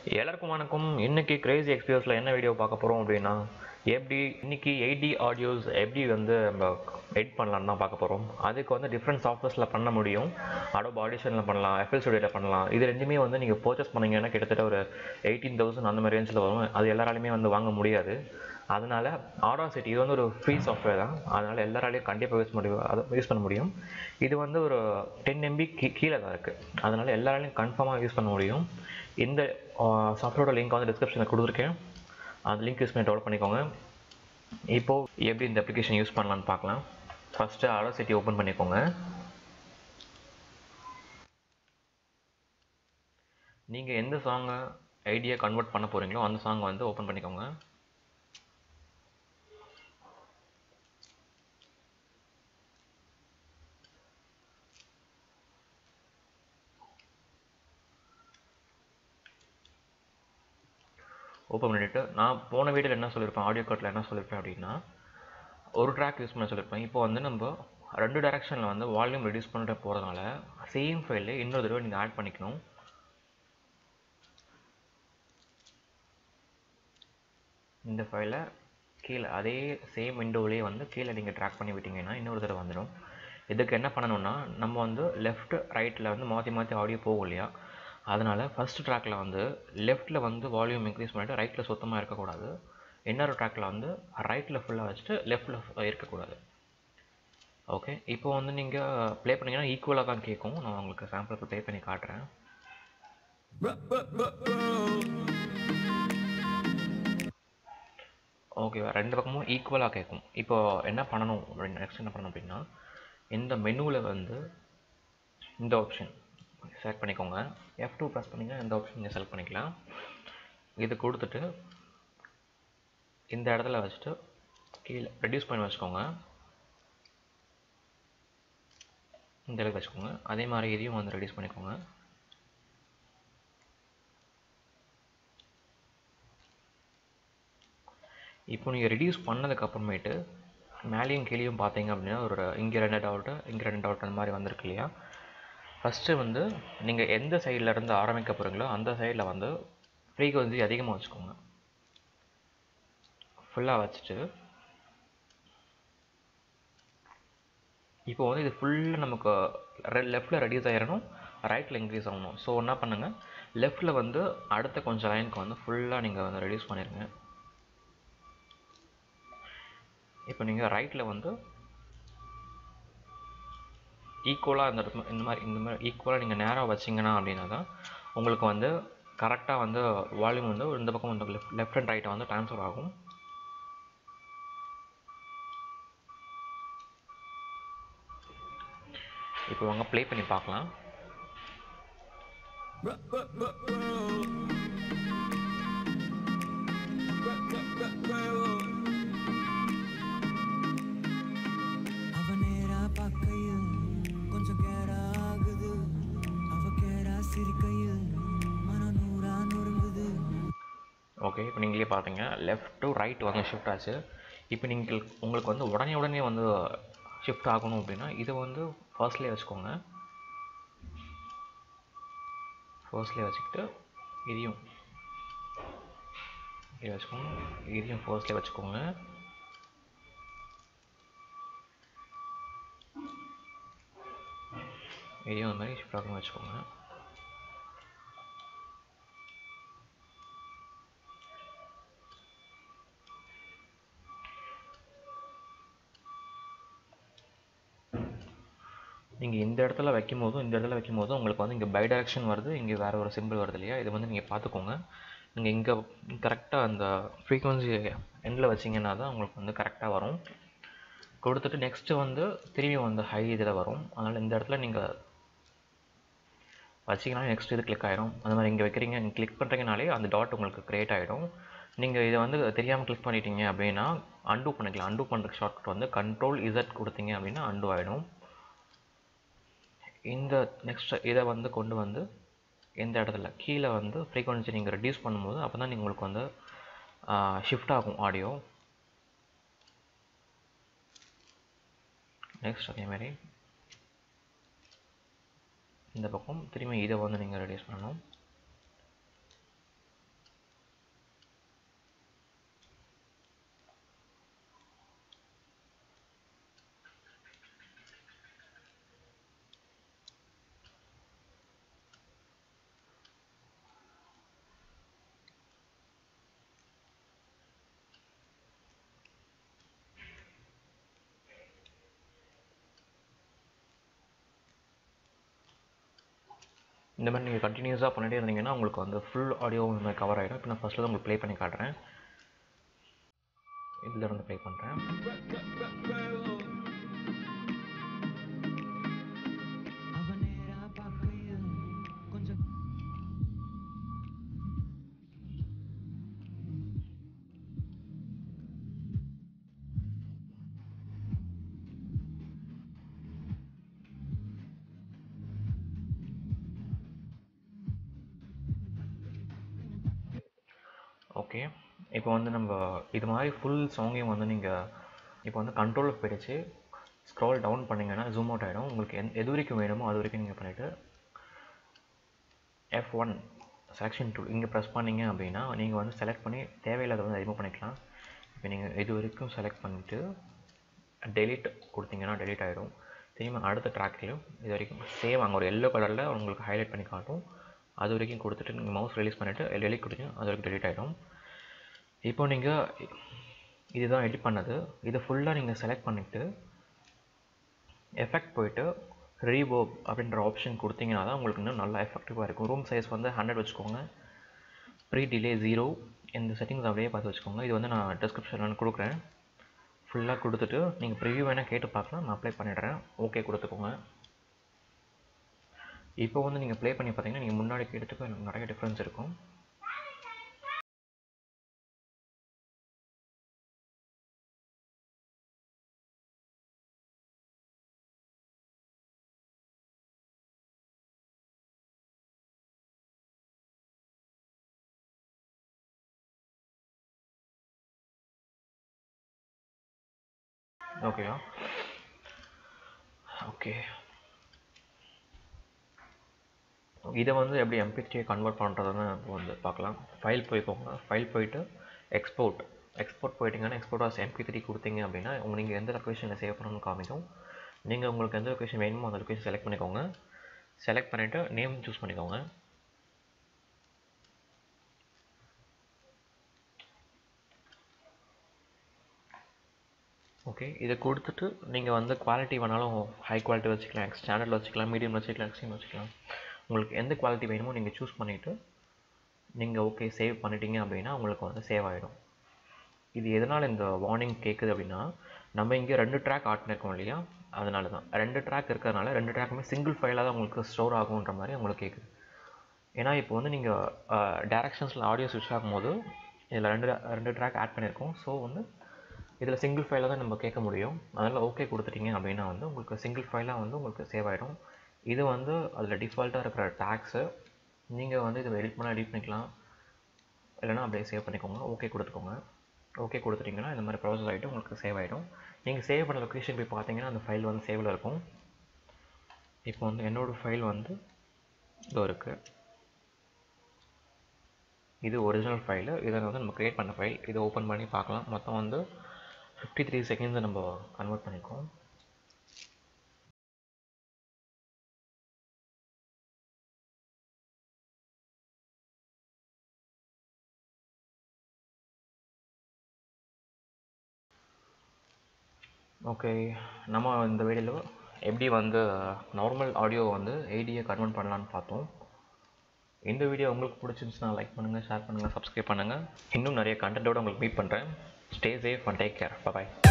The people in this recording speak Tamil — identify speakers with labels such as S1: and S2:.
S1: எல்லாருக்கும் வணக்கம் இன்னைக்கு கிரேசி எக்ஸ்பிரியன்ஸில் என்ன வீடியோ பார்க்க போகிறோம் அப்படின்னா எப்படி இன்னைக்கு எயிட்டி ஆடியோஸ் எப்படி வந்து நம்ம எடிட் பண்ணலாம்னு தான் பார்க்க போகிறோம் அதுக்கு வந்து டிஃப்ரெண்ட் சாஃப்ட்வேர்ஸில் பண்ண முடியும் அடோப் ஆடிஷனில் பண்ணலாம் எஃப்எல் ஸ்டுடியோவில் பண்ணலாம் இது ரெண்டுமே வந்து நீங்கள் பர்ச்சேஸ் பண்ணீங்கன்னா கிட்டத்தட்ட ஒரு எயிட்டீன் தௌசண்ட் அந்த மாதிரி ரேஞ்சில் வரும் அது எல்லாராலையுமே வந்து வாங்க முடியாது அதனால ஆடாசிட்டி இது வந்து ஒரு ஃப்ரீ சாஃப்ட்வேர் தான் அதனால் எல்லாராலையும் கண்டிப்பாக யூஸ் முடியும் அதை யூஸ் பண்ண முடியும் இது வந்து ஒரு டென் எம்பி கீ கீழே தான் இருக்குது அதனால் எல்லாராலையும் கன்ஃபார்மாக யூஸ் பண்ண முடியும் இந்த சாஃப்ட்வேரோட லிங்க் வந்து டிஸ்கிரிப்ஷனில் கொடுத்துருக்கேன் அந்த லிங்க் யூஸ் பண்ணி டெவலப் பண்ணிக்கோங்க இப்போது எப்படி இந்த அப்ளிகேஷன் யூஸ் பண்ணலான்னு பார்க்கலாம் ஃபஸ்ட்டு ஆடாசிட்டி ஓப்பன் பண்ணிக்கோங்க நீங்கள் எந்த சாங்கை ஐடியா கன்வெர்ட் பண்ண போகிறீங்களோ அந்த சாங் வந்து ஓப்பன் பண்ணிக்கோங்க ஓப்பன் பண்ணிவிட்டு நான் போன வீடியோவில் என்ன சொல்லியிருப்பேன் ஆடியோ கட்டில் என்ன சொல்லியிருப்பேன் அப்படின்னா ஒரு ட்ராக் யூஸ் பண்ண சொல்லியிருப்பேன் இப்போ வந்து நம்ம ரெண்டு டைரெக்ஷனில் வந்து வால்யூம் ரெடியூஸ் பண்ணிட்டு போகிறதுனால சேம் ஃபைலே இன்னொரு தடவை நீங்கள் ஆட் பண்ணிக்கணும் இந்த ஃபைலை கீழே அதே சேம் விண்டோவிலே வந்து கீழே நீங்கள் ட்ராக் பண்ணி விட்டீங்கன்னா இன்னொரு தடவை வந்துடும் இதுக்கு என்ன பண்ணணும்னா நம்ம வந்து லெஃப்ட் ரைட்டில் வந்து மாற்றி மாற்றி ஆடியோ போகும் இல்லையா அதனால் ஃபஸ்ட் ட்ராக்கில் வந்து லெஃப்ட்டில் வந்து வால்யூம் இன்க்ரீஸ் பண்ணிவிட்டு ரைட்டில் சுத்தமாக இருக்கக்கூடாது இன்னொரு ட்ராக்கில் வந்து ரைட்டில் ஃபுல்லாக வச்சுட்டு லெஃப்ட்டில் இருக்கக்கூடாது ஓகே இப்போ வந்து நீங்கள் ப்ளே பண்ணிங்கன்னா ஈக்குவலாக தான் கேட்கும் நான் உங்களுக்கு சாம்பிளுக்கு ப்ளே பண்ணி காட்டுறேன் ஓகேவா ரெண்டு பக்கமும் ஈக்குவலாக கேட்கும் இப்போ என்ன பண்ணணும் அப்படின்னு நெக்ஸ்ட் என்ன பண்ணணும் அப்படின்னா இந்த மெனுவில் வந்து இந்த ஆப்ஷன் செலக்ட் பண்ணிக்கோங்க எஃப் டூ ப்ரெஸ் பண்ணிங்கன்னா இந்த ஆப்ஷன் நீங்கள் செலக்ட் பண்ணிக்கலாம் இது கொடுத்துட்டு இந்த இடத்துல வச்சுட்டு கீழே ரெடியூஸ் பண்ணி வச்சுக்கோங்க இந்த இடத்துல வச்சுக்கோங்க அதே மாதிரி இதையும் வந்து ரெடியூஸ் பண்ணிக்கோங்க இப்போ நீங்கள் ரெடியூஸ் பண்ணதுக்கப்புறமேட்டு மேலேயும் கீழேயும் பார்த்தீங்க அப்படின்னா ஒரு இங்கே ரெண்டு டவுட்டு இங்கே ரெண்டு டவுட் அந்த மாதிரி வந்திருக்கு இல்லையா ஃபஸ்ட்டு வந்து நீங்கள் எந்த சைடில் இருந்து ஆரம்பிக்க போகிறீங்களோ அந்த சைடில் வந்து ஃப்ரீக்வன்சி அதிகமாக வச்சுக்கோங்க ஃபுல்லாக வச்சுட்டு இப்போ வந்து இது ஃபுல்லாக நமக்கு லெஃப்ட்டில் ரெடியூஸ் ஆகிடணும் ரைட்டில் இன்க்ரீஸ் ஆகணும் ஸோ என்ன பண்ணுங்கள் லெஃப்ட்டில் வந்து அடுத்த கொஞ்சம் லைனுக்கு வந்து ஃபுல்லாக நீங்கள் வந்து ரெடியூஸ் பண்ணிடுங்க இப்போ நீங்கள் ரைட்டில் வந்து ஈக்குவலாக இந்த இடத்துல இந்த மாதிரி இந்த மாதிரி ஈக்குவலாக நீங்கள் நேராக வச்சிங்கன்னா அப்படின்னா தான் உங்களுக்கு வந்து கரெக்டாக வந்து வால்யூம் வந்து இந்த பக்கம் வந்து லெஃப்ட் லெஃப்ட் அண்ட் ரைட்டை வந்து ட்ரான்ஸ்ஃபர் ஆகும் இப்போ வாங்க ப்ளே பண்ணி பார்க்கலாம்
S2: அவ நேரா பார்க்கையில் கொஞ்சம் கேரா ஆகுது அவ கேரா சிரிக்கையில் மனம் நூறா நொறுங்குது
S1: ஓகே இப்போ நீங்களே பார்த்தீங்க லெஃப்ட் டு ரைட் வந்து ஷிஃப்ட் ஆச்சு இப்போ நீங்கள் உங்களுக்கு வந்து உடனே உடனே வந்து ஷிஃப்ட் ஆகணும் அப்படின்னா இதை வந்து ஃபர்ஸ்ட்லேயே வச்சுக்கோங்க ஃபர்ஸ்ட்லேயே வச்சுக்கிட்டு இதையும் இதை வச்சுக்கோங்க இதையும் ஃபர்ஸ்ட்லேயே வச்சுக்கோங்க இதையும் அந்த மாதிரி ஷிஃப்ட் ஆகணும் வச்சுக்கோங்க நீங்கள் இந்த இடத்துல வைக்கும் போதும் இந்த இடத்துல வைக்கும் போதும் உங்களுக்கு வந்து இங்கே பை டைரக்ஷன் வருது இங்கே வேறு ஒரு சிம்பிள் வருது இல்லையா இது வந்து நீங்கள் பார்த்துக்கோங்க நீங்கள் இங்கே கரெக்டாக அந்த ஃப்ரீக்வன்சி எண்டில் வச்சிங்கன்னா தான் உங்களுக்கு வந்து கரெக்டாக வரும் கொடுத்துட்டு நெக்ஸ்ட்டு வந்து திரும்பி வந்து ஹை இதில் வரும் அதனால் இந்த இடத்துல நீங்கள் வச்சிங்கன்னா நெக்ஸ்ட் இது கிளிக் ஆகிடும் அந்த மாதிரி இங்கே வைக்கிறீங்க நீங்கள் கிளிக் பண்ணுறீங்கனாலே அந்த டாட் உங்களுக்கு க்ரியேட் ஆகிடும் நீங்கள் இதை வந்து தெரியாமல் கிளிக் பண்ணிட்டீங்க அப்படின்னா அன்டூ பண்ணிக்கலாம் அன்டூ பண்ணுறதுக்கு ஷார்ட்கட் வந்து கண்ட்ரோல் இசட் கொடுத்தீங்க அப்படின்னா அன்டூ ஆகிடும் இந்த நெக்ஸ்ட் இதை வந்து கொண்டு வந்து இந்த இடத்துல கீழே வந்து ஃப்ரீக்வன்சி நீங்கள் ரெடியூஸ் பண்ணும்போது அப்போ தான் உங்களுக்கு வந்து ஷிஃப்ட் ஆகும் ஆடியோ நெக்ஸ்ட் அதேமாதிரி இந்த பக்கம் திரும்பி இதை வந்து நீங்கள் ரெடியூஸ் பண்ணணும் இந்த மாதிரி நீங்கள் கண்டினியூஸாக பண்ணிட்டே இருந்தீங்கன்னா உங்களுக்கு வந்து ஃபுல் ஆடியோ இந்த மாதிரி கவர் ஆகிடும் இப்போ நான் ஃபஸ்ட்டில் தான் உங்களுக்கு ப்ளே பண்ணி காட்டுறேன் இதில் இருந்து ப்ளே பண்ணுறேன்
S2: அவ நேரா பார்க்கையில் கொஞ்சம்
S1: ஓகே இப்போ வந்து நம்ம இது மாதிரி ஃபுல் சாங்கையும் வந்து நீங்கள் இப்போ வந்து கண்ட்ரோலில் போயிடுச்சு ஸ்க்ரால் டவுன் பண்ணிங்கன்னா ஜூம் அவுட் ஆகிடும் உங்களுக்கு எந் எது வரைக்கும் வேணுமோ அது வரைக்கும் நீங்கள் பண்ணிவிட்டு எஃப் ஒன் செலெக்ஷன் டூல் இங்கே ப்ரெஸ் பண்ணீங்க அப்படின்னா நீங்கள் வந்து செலக்ட் பண்ணி தேவையில்லாத வந்து ரிமூவ் பண்ணிக்கலாம் இப்போ நீங்கள் இது வரைக்கும் செலக்ட் பண்ணிவிட்டு டெலிட் கொடுத்தீங்கன்னா டெலிட் ஆகிடும் திரும்ப அடுத்த ட்ராக்லையும் இது வரைக்கும் சேம் அங்கே ஒரு எல்லோ கலரில் உங்களுக்கு ஹைலைட் பண்ணி காட்டும் அது வரைக்கும் கொடுத்துட்டு நீங்கள் மவுஸ் ரிலீஸ் பண்ணிவிட்டு டெலிட் கொடுத்தீங்க அது வரைக்கும் டெலிட் ஆகிடும் இப்போ நீங்கள் இதுதான் எடிட் பண்ணது இதை ஃபுல்லாக நீங்கள் செலக்ட் பண்ணிவிட்டு எஃபெக்ட் போயிட்டு ரீவோப் அப்படின்ற ஆப்ஷன் கொடுத்தீங்கன்னா தான் உங்களுக்கு இன்னும் நல்லா எஃபெக்டிவாக இருக்கும் ரூம் சைஸ் வந்து ஹண்ட்ரட் வச்சுக்கோங்க ப்ரீ டிலே ஜீரோ இந்த செட்டிங்ஸ் அப்படியே பார்த்து வச்சுக்கோங்க இது வந்து நான் டிஸ்கிரிப்ஷனில் கொடுக்குறேன் ஃபுல்லாக கொடுத்துட்டு நீங்கள் ப்ரிவியூ வேணால் கேட்டு பார்க்கலாம் நான் அப்ளை பண்ணிடுறேன் ஓகே கொடுத்துக்கோங்க இப்போ வந்து நீங்கள் ப்ளே பண்ணி பார்த்தீங்கன்னா நீங்கள் முன்னாடி கேட்டதுக்கு எனக்கு நிறைய டிஃப்ரென்ஸ் இருக்கும் ஓகேவா ஓகே இதை வந்து எப்படி எம்பித்ரியை கன்வெர்ட் பண்ணுறதுன்னு வந்து பார்க்கலாம் ஃபைல் போய்க்கோங்க ஃபைல் போயிட்டு எக்ஸ்போர்ட் எக்ஸ்போர்ட் போயிட்டீங்கன்னா எக்ஸ்போர்ட் ஆஸ் எம்பி த்ரீ கொடுத்தீங்க அப்படின்னா உங்க நீங்கள் எந்த லொக்கேஷனில் சேவ் பண்ணணும்னு காமிக்கும் நீங்கள் உங்களுக்கு எந்த லொக்கேஷன் வேணுமோ அந்த லொக்கேஷன் செலக்ட் பண்ணிக்கோங்க செலக்ட் பண்ணிவிட்டு நேம் சூஸ் பண்ணிக்கோங்க ஓகே இதை கொடுத்துட்டு நீங்கள் வந்து குவாலிட்டி வேணாலும் ஹை குவாலிட்டி வச்சுக்கலாம் ஸ்டாண்டர்டில் வச்சுக்கலாம் மீடியம் வச்சுக்கலாம் எக்ஸ்ட்ரீம் வச்சுக்கலாம் உங்களுக்கு எந்த குவாலிட்டி வேணுமோ நீங்கள் சூஸ் பண்ணிவிட்டு நீங்கள் ஓகே சேவ் பண்ணிட்டீங்க அப்படின்னா உங்களுக்கு வந்து சேவ் ஆகிடும் இது எதனால் இந்த வார்னிங் கேட்குது அப்படின்னா நம்ம இங்கே ரெண்டு ட்ராக் ஆட் பண்ணியிருக்கோம் இல்லையா அதனால தான் ரெண்டு ட்ராக் இருக்கிறதுனால ரெண்டு ட்ராக்குமே சிங்கிள் ஃபைலாக தான் உங்களுக்கு ஸ்டோர் ஆகுன்ற மாதிரி உங்களுக்கு கேட்குது ஏன்னா இப்போ வந்து நீங்கள் டேரக்ஷன்ஸில் ஆடியோ ஸ்விட்ச் ஆகும்போது இதில் ரெண்டு ரெண்டு ட்ராக் ஆட் பண்ணியிருக்கோம் ஸோ வந்து இதில் சிங்கிள் ஃபைலாக தான் நம்ம கேட்க முடியும் அதனால் ஓகே கொடுத்துட்டீங்க அப்படின்னா வந்து உங்களுக்கு சிங்கிள் ஃபைலாக வந்து உங்களுக்கு சேவ் ஆகிடும் இது வந்து அதில் டிஃபால்ட்டாக இருக்கிற டேக்ஸு நீங்கள் வந்து இதை எடிட் பண்ணால் எடிட் பண்ணிக்கலாம் இல்லைனா அப்படியே சேவ் பண்ணிக்கோங்க ஓகே கொடுத்துக்கோங்க ஓகே கொடுத்துட்டிங்கன்னா இந்த மாதிரி ப்ராசஸ் ஆகிட்டு உங்களுக்கு சேவ் ஆகிடும் நீங்கள் சேவ் பண்ண லொக்கேஷன் போய் பார்த்தீங்கன்னா அந்த ஃபைல் வந்து சேவில் இருக்கும் இப்போ வந்து என்னோடய ஃபைல் வந்து இதோ இருக்குது இது ஒரிஜினல் ஃபைலு இதை வந்து நம்ம க்ரியேட் பண்ண ஃபைல் இதை ஓப்பன் பண்ணி பார்க்கலாம் மொத்தம் வந்து ஃபிஃப்டி த்ரீ செகண்ட்ஸை நம்ம கன்வெர்ட் பண்ணிக்கோம் ஓகே நம்ம இந்த வீடியோவில் எப்படி வந்து நார்மல் ஆடியோ வந்து ஏடியை கன்வெர்ட் பண்ணலான்னு பார்த்தோம் இந்த வீடியோ உங்களுக்கு பிடிச்சிருந்துச்சுன்னா லைக் பண்ணுங்கள் ஷேர் பண்ணுங்கள் சப்ஸ்கிரைப் பண்ணுங்கள் இன்னும் நிறைய கண்டென்ட்டோட உங்களுக்கு மீட் பண்ணுறேன் stay safe and take care bye